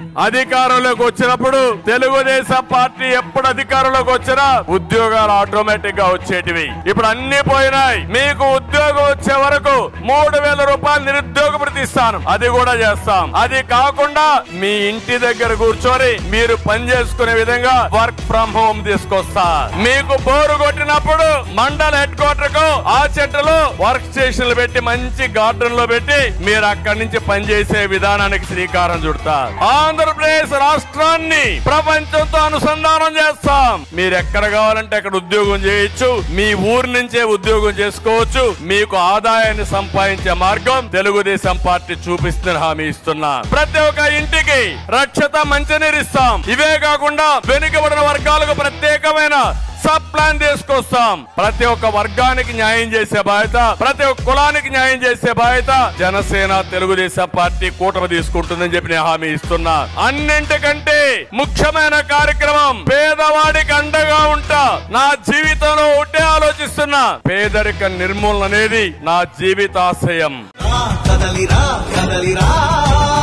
అధికారంలోకి వచ్చినప్పుడు తెలుగుదేశం పార్టీ ఎప్పుడు అధికారంలోకి వచ్చినా ఉద్యోగాలు ఆటోమేటిక్ గా వచ్చేటివి ఇప్పుడు అన్ని పోయినాయి మీకు ఉద్యోగం వచ్చే వరకు మూడు వేల రూపాయలు నిరుద్యోగ భృతి ఇస్తాను అది కూడా చేస్తాం అది కాకుండా మీ ఇంటి దగ్గర కూర్చొని మీరు పని చేసుకునే విధంగా వర్క్ ఫ్రం హోమ్ తీసుకొస్తా మీకు బోరు కొట్టినప్పుడు మండల హెడ్ క్వార్టర్ కు ఆ చెట్టులో వర్క్ స్టేషన్లు పెట్టి మంచి గార్డెన్ లో పెట్టి మీరు అక్కడి నుంచి పనిచేసే విధానానికి శ్రీకారం చుడతా ఆంధ్రప్రదేశ్ రాష్ట్రాన్ని ప్రపంచంతో అనుసంధానం చేస్తాం మీరు ఎక్కడ కావాలంటే అక్కడ ఉద్యోగం చేయొచ్చు మీ ఊరు నుంచే ఉద్యోగం చేసుకోవచ్చు మీకు ఆదాయాన్ని సంపాదించే మార్గం తెలుగుదేశం పార్టీ చూపిస్తున్న హామీ ఇస్తున్నా ప్రతి ఒక్క ఇంటికి రక్షత మంచినీరు ఇస్తాం ఇవే కాకుండా వెనుకబడిన వర్గాలకు ప్రత్యేకమైన సబ్ ప్లాన్ తీసుకొస్తాం ప్రతి ఒక్క వర్గానికి న్యాయం చేసే బాధ్యత ప్రతి ఒక్క కులానికి న్యాయం చేసే బాధ్యత జనసేన తెలుగుదేశం పార్టీ కూటమి తీసుకుంటుందని చెప్పి నేను హామీ ఇస్తున్నా అన్నింటికంటే ముఖ్యమైన కార్యక్రమం పేదవాడికి అండగా ఉంటా నా జీవితంలో ఒకటే ఆలోచిస్తున్నా పేదరిక నిర్మూలన అనేది నా జీవితాశయం కదలిరా కదలిరా